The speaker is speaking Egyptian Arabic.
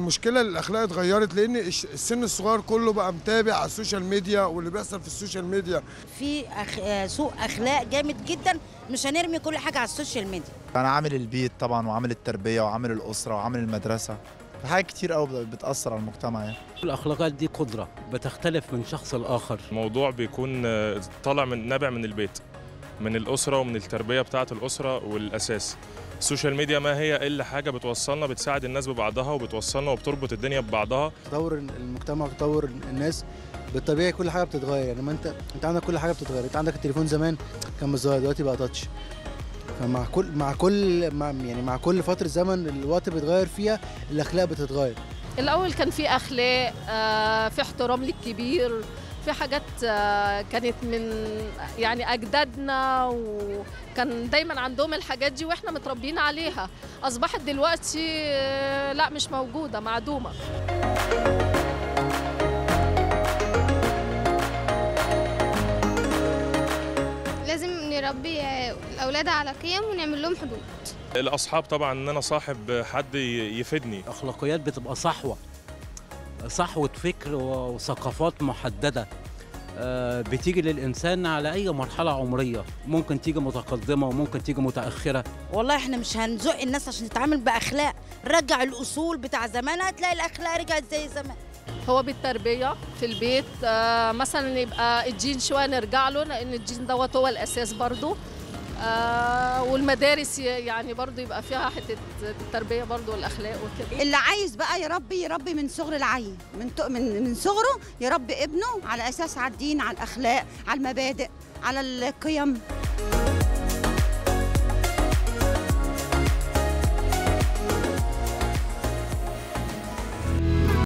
المشكله الاخلاق اتغيرت لان الش- السن الصغير كله بقى متابع على السوشيال ميديا واللي بيحصل في السوشيال ميديا في أخ... آه، سوء اخلاق جامد جدا مش هنرمي كل حاجه على السوشيال ميديا انا عامل البيت طبعا وعامل التربيه وعامل الاسره وعامل المدرسه في حاجات كتير قوي بتاثر على المجتمع يعني الأخلاقات دي قدرة بتختلف من شخص لآخر الموضوع بيكون آه، طالع من نابع من البيت من الأسرة ومن التربية بتاعة الأسرة والأساس السوشيال ميديا ما هي إلا حاجة بتوصلنا بتساعد الناس ببعضها وبتوصلنا وبتربط الدنيا ببعضها تطور المجتمع وتطور الناس بالطبيعي كل حاجه بتتغير يعني ما انت انت عندك كل حاجه بتتغير انت عندك التليفون زمان كان مصغر دلوقتي بقى تاتش فمع كل مع كل مع يعني مع كل فتره زمن الوقت بيتغير فيها الاخلاق بتتغير الأول كان في أخلاق آه، في احترام للكبير في حاجات آه، كانت من يعني أجدادنا وكان دايما عندهم الحاجات دي وإحنا متربيين عليها أصبحت دلوقتي آه، لا مش موجودة معدومة لازم نربي الأولاد على قيم ونعمل لهم حدود الأصحاب طبعا إن أنا صاحب حد ي- يفيدني الأخلاقيات بتبقى صحوة صحوة فكر وثقافات محددة آه، بتيجي للإنسان على أي مرحلة عمرية ممكن تيجي متقدمة وممكن تيجي متأخرة والله احنا مش هنزق الناس عشان تتعامل باخلاق رجع الاصول بتاع زمان هتلاقي الاخلاق رجعت زي زمان هو بالتربية في البيت آه، مثلا يبقى الجين شوية نرجع له لأن الجين دوت هو الأساس برضو آه، والمدارس ي- يعني برضو يبقى فيها حتة التربية برضو والأخلاق وكده اللي عايز بقى يربي يربي من صغر العين من ت- من من صغره يربي ابنه على اساس على الدين على الاخلاق على المبادئ على القيم